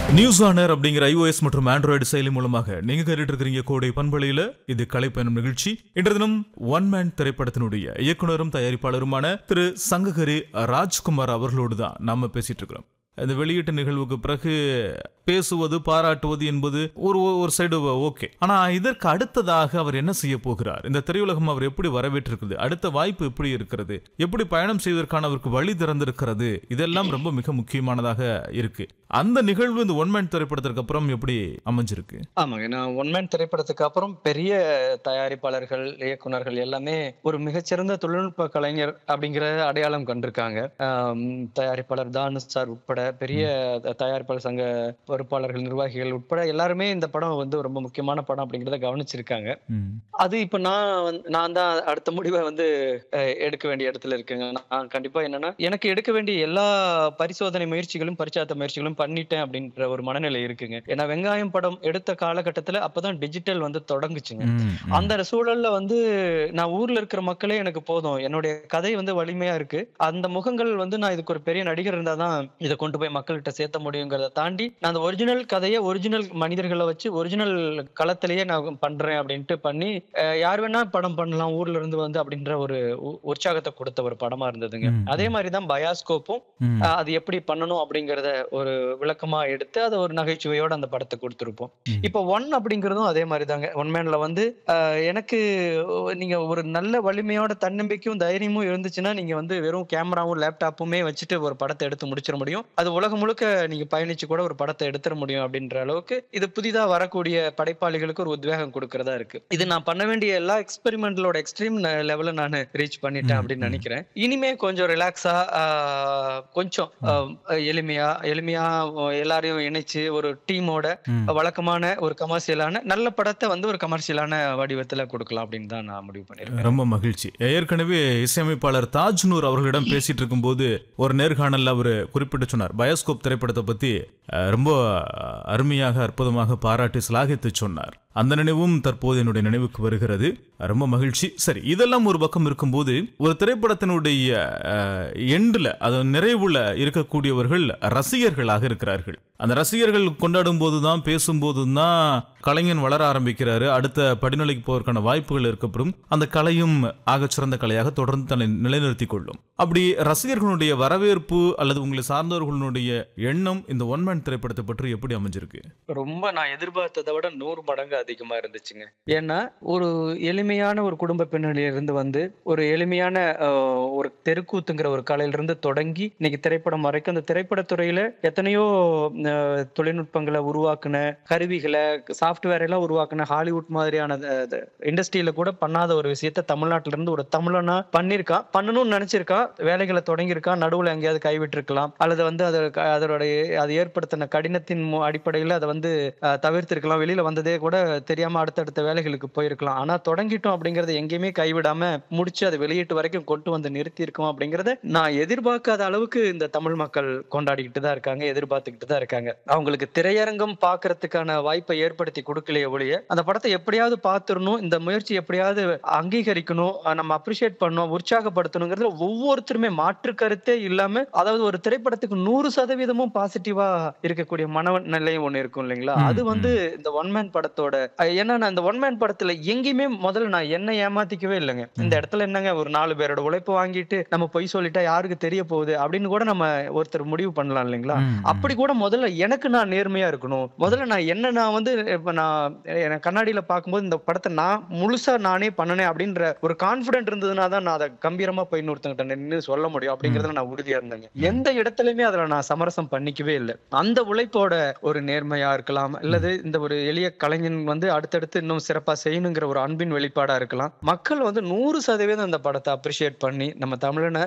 News on air அப்படிங்கிற iOS மற்றும் Android செயலி மூலமாக நீங்க கேட்டுட்டு இருக்கிறீங்க கோடை பண்பலையில இது கலைப்பயணம் நிகழ்ச்சி இன்று தினம் ஒன் மேன் திரைப்படத்தினுடைய இயக்குனரும் தயாரிப்பாளருமான திரு சங்ககரி ராஜ்குமார் அவர்களோடு தான் நாம பேசிட்டு இருக்கிறோம் இந்த வெளியீட்டு நிகழ்வுக்கு பிறகு பேசுவது பாராட்டுவது என்பது ஒரு ஒரு சைடு ஓகே ஆனா இதற்கு அடுத்ததாக அவர் என்ன செய்ய போகிறார் இந்த திரையுலகம் அவர் எப்படி வரவேற்றிருக்கிறது அடுத்த வாய்ப்பு எப்படி இருக்கிறது எப்படி பயணம் செய்வதற்கான அவருக்கு வழி திறந்திருக்கிறது இதெல்லாம் ரொம்ப மிக முக்கியமானதாக இருக்கு அந்த நிகழ்வு இந்த ஒன்மேன் திரைப்படத்திற்கு அப்புறம் எப்படி அமைஞ்சிருக்கு ஆமாங்க நான் ஒன்மேன் திரைப்படத்துக்கு அப்புறம் பெரிய தயாரிப்பாளர்கள் இயக்குனர்கள் எல்லாமே ஒரு மிகச்சிறந்த தொழில்நுட்ப கலைஞர் அப்படிங்கிற அடையாளம் கண்டிருக்காங்க ஆம், தயாரிப்பாளர் தானுஷ் சார் உட்பட பெரிய த- தயாரிப்பாளர் சங்க பொறுப்பாளர்கள் நிர்வாகிகள் உட்பட எல்லாருமே இந்த படம் வந்து ரொம்ப முக்கியமான படம் அப்படிங்கிறத கவனிச்சிருக்காங்க ம். அது இப்ப நான் வந்து- நான் தான் அடுத்த முடிவை வந்து அஹ், எடுக்க வேண்டிய இடத்துல இருக்கேங்க நான் கண்டிப்பா என்னன்னா எனக்கு எடுக்க வேண்டிய எல்லா பரிசோதனை முயற்சிகளும் பரிச்சாத்த முயற்சிகளும் பண்ணிட்டேன் அப்படின்ற ஒரு மனநிலை இருக்குங்க ஏன்னா வெங்காயம் படம் எடுத்த காலகட்டத்துல அப்பதான் டிஜிட்டல் வந்து தொடங்குச்சுங்க ம், ம். அந்த சூழல்ல வந்து நான் ஊர்ல இருக்கிற மக்களே எனக்கு போதும் என்னுடைய கதை வந்து வலிமையா இருக்கு அந்த முகங்கள் வந்து நான் இதுக்கு ஒரு பெரிய நடிகர் இருந்தாதான் இதை கொண்டு போய் மக்கள்கிட்ட சேர்த்த முடியுங்கிறத தாண்டி நான் அந்த ஒரிஜினல் கதையை ஒரிஜினல் மனிதர்களை வச்சு ஒரிஜினல் களத்திலேயே நான் பண்றேன் அப்படின்ட்டு பண்ணி அஹ், யார் வேணா படம் பண்ணலாம் ஊர்ல இருந்து வந்து அப்படின்ற ஒரு உ- உற்சாகத்தை கொடுத்த ஒரு படமா இருந்ததுங்க ம், அதே மாதிரிதான் பயாஸ்கோப்பும் ம். அஹ், அது எப்படி பண்ணணும் அப்படிங்கறத ஒரு விளக்கமா எடுத்து அதை ஒரு நகைச்சுவையோட அந்த படத்தை கொடுத்திருப்போம் ம். இப்போ ஒன் அப்படிங்கறதும் அதே மாதிரி தாங்க ஒன் மேன்ல வந்து அஹ், எனக்கு ஒ- நீங்க ஒரு நல்ல வலிமையோட தன்னம்பிக்கையும் தைரியமும் இருந்துச்சுன்னா நீங்க வந்து வெறும் கேமராவும் லேப்டாப்புமே வச்சுட்டு ஒரு படத்தை எடுத்து முடிச்சிட முடியும் அது உலகம் முழுக்க நீங்க பயணிச்சு கூட ஒரு படத்தை எடுத்துட முடியும் அப்படின்ற அளவுக்கு இது புதிதா வரக்கூடிய படைப்பாளிகளுக்கு ஒரு உத்வேகம் கொடுக்கறதா இருக்கு இது நான் பண்ண வேண்டிய எல்லா எக்ஸ்பெரிமெண்டலோட எக்ஸ்ட்ரீம் லெவல நான் ரீச் பண்ணிட்டேன் ம், அப்படின்னு ம். நினைக்கிறேன் இனிமே கொஞ்சம் ரிலாக்ஸா கொஞ்சம் ஆஹ், எளிமையா எளிமையா ஆஹ், எல்லாரையும் இணைச்சு ஒரு டீமோட ம். வழக்கமான ஒரு கமர்ஷியலான நல்ல படத்தை வந்து ஒரு கமர்ஷியலான வடிவத்துல கொடுக்கலாம் அப்படின்னு தான் நான் முடிவு பண்ணிருக்கேன் ரொம்ப மகிழ்ச்சி ஏற்கனவே இசையமைப்பாளர் தாஜ்னூர் அவர்களிடம் பேசிட்டு இருக்கும்போது ஒரு நேர்காணல்ல அவர் குறிப்பிட்டு சொன்னார் பயோஸ்கோப் திரைப்படத்தை பத்தி அஹ், ரொம்ப அருமையாக அற்புதமாக பாராட்டி சிலாகித்து சொன்னார் அந்த நினைவும் தற்போது என்னுடைய நினைவுக்கு வருகிறது ரொம்ப மகிழ்ச்சி சரி இதெல்லாம் ஒரு பக்கம் இருக்கும்போது ஒரு திரைப்படத்தினுடைய எண்டுல அது நிறைவுல இருக்கக்கூடியவர்கள் ரசிகர்களாக இருக்கிறார்கள் அந்த ரசிகர்கள் கொண்டாடும் போதுதான் பேசும்போது தான் கலைஞன் வளர ஆரம்பிக்கிறாரு அடுத்த படிநிலைக்கு போவதற்கான வாய்ப்புகள் இருக்கப்படும் அந்த கலையும் ஆகச்சிறந்த கலையாக தொடர்ந்து தன்னை நிலைநிறுத்திக் கொள்ளும் அப்படி ரசிகர்களுடைய வரவேற்பு அல்லது உங்களை சார்ந்தவர்களுடைய எண்ணம் இந்த ஒன்மேன் திரைப்படத்தை பற்றி எப்படி அமைஞ்சிருக்கு ரொம்ப நான் எதிர்பார்த்ததை விட நூறு மடங்கு அதிகமா இருந்துச்சுங்க ஏன்னா ஒரு எளிமையான ஒரு குடும்ப பின்னணியில இருந்து வந்து ஒரு எளிமையான ஆஹ், ஒரு தெருக்கூத்துங்கிற ஒரு கலையில இருந்து தொடங்கி இன்னைக்கு திரைப்படம் வரைக்கும் அந்த திரைப்படத்துறையில எத்தனையோ ஆஹ், தொழில்நுட்பங்களை உருவாக்குன கருவிகளை சாஃப்ட்வேர் எல்லாம் உருவாக்குன ஹாலிவுட் மாதிரியான இண்டஸ்ட்ரியில கூட பண்ணாத ஒரு விஷயத்த தமிழ்நாட்டுல இருந்து ஒரு தமிழனா பண்ணிருக்கான் பண்ணணும்னு நினைச்சிருக்கான் வேலைகளை தொடங்கியிருக்கான் நடுவுல எங்கேயாவது கைவிட்டிருக்கலாம் அல்லது வந்து அது அதனுடைய அது ஏற்படுத்தின கடினத்தின் மு- அடிப்படையில அதை வந்து அஹ், தவிர்த்திருக்கலாம் வெளியில வந்ததே கூட தெரியாம அடுத்தடுத்த வேலைகளுக்கு போயிருக்கலாம் ஆனா தொடங்கிட்டோம் அப்படிங்கறத எங்கேயுமே கைவிடாம முடிச்சு அதை வெளியீட்டு வரைக்கும் கொண்டு வந்து நிறுத்தி இருக்கோம் அப்படிங்கறத நான் எதிர்பார்க்காத அளவுக்கு இந்த தமிழ் மக்கள் கொண்டாடிக்கிட்டு தான் இருக்காங்க எதிர்பார்த்துக்கிட்டு தான் இருக்காங்க அவங்களுக்கு திரையரங்கம் பார்க்கறதுக்கான வாய்ப்பை ஏற்படுத்தி கொடுக்கலையே ஒழிய அந்த படத்தை எப்படியாவது பார்த்துடணும் இந்த முயற்சி எப்படியாவது அங்கீகரிக்கணும் அஹ் நம்ம அப்ரிஷியேட் பண்ணணும் உற்சாகப்படுத்தணுங்கிறதுல ஒவ்வொருத்தருமே மாற்று கருத்தே இல்லாம அதாவது ஒரு திரைப்படத்துக்கு நூறு சதவீதமும் பாசிட்டிவா இருக்கக்கூடிய மனநிலை ஒண்ணு இருக்கும் இல்லைங்களா ம், அது வந்து இந்த ஒன் மேன் படத்தோட அஹ் ஏன்னா நான் இந்த ஒன் மேன் படத்துல எங்கேயுமே முதல்ல நான் என்ன ஏமாத்திக்கவே இல்லைங்க இந்த இடத்துல என்னங்க ஒரு நாலு பேரோட உழைப்பு வாங்கிட்டு நம்ம பொய் சொல்லிட்டா யாருக்கு தெரிய போகுது அப்படின்னு கூட நம்ம ஒருத்தர் முடிவு பண்ணலாம் இல்லைங்களா ம், ம். அப்படி கூட முதல்ல எனக்கு நான் நேர்மையா இருக்கணும் முதல்ல நான் என்ன நான் வந்து இப்ப நான் எனக்கு கண்ணாடியில பார்க்கும்போது இந்த படத்தை நான் முழுசா நானே பண்ணனேன் அப்படின்ற ஒரு கான்பிடென்ட் இருந்ததுனா தான் நான் அதை கம்பீரமா போய் இன்னொருத்தங்கிட்ட நின்னு சொல்ல முடியும் அப்படிங்கறதுல நான் உறுதியா இருந்தேங்க எந்த இடத்துலயுமே அதுல நான் சமரசம் பண்ணிக்கவே இல்லை அந்த உழைப்போட ஒரு நேர்மையா இருக்கலாம் அல்லது இந்த ஒரு எளிய கலைஞன் வந்து அடுத்தடுத்து இன்னும் சிறப்பா செய்யணுங்கிற ஒரு அன்பின் வெளிப்பாடா இருக்கலாம் மக்கள் வந்து நூறு சதவீதம் இந்த படத்தை அப்ரிஷியேட் பண்ணி நம்ம தமிழனை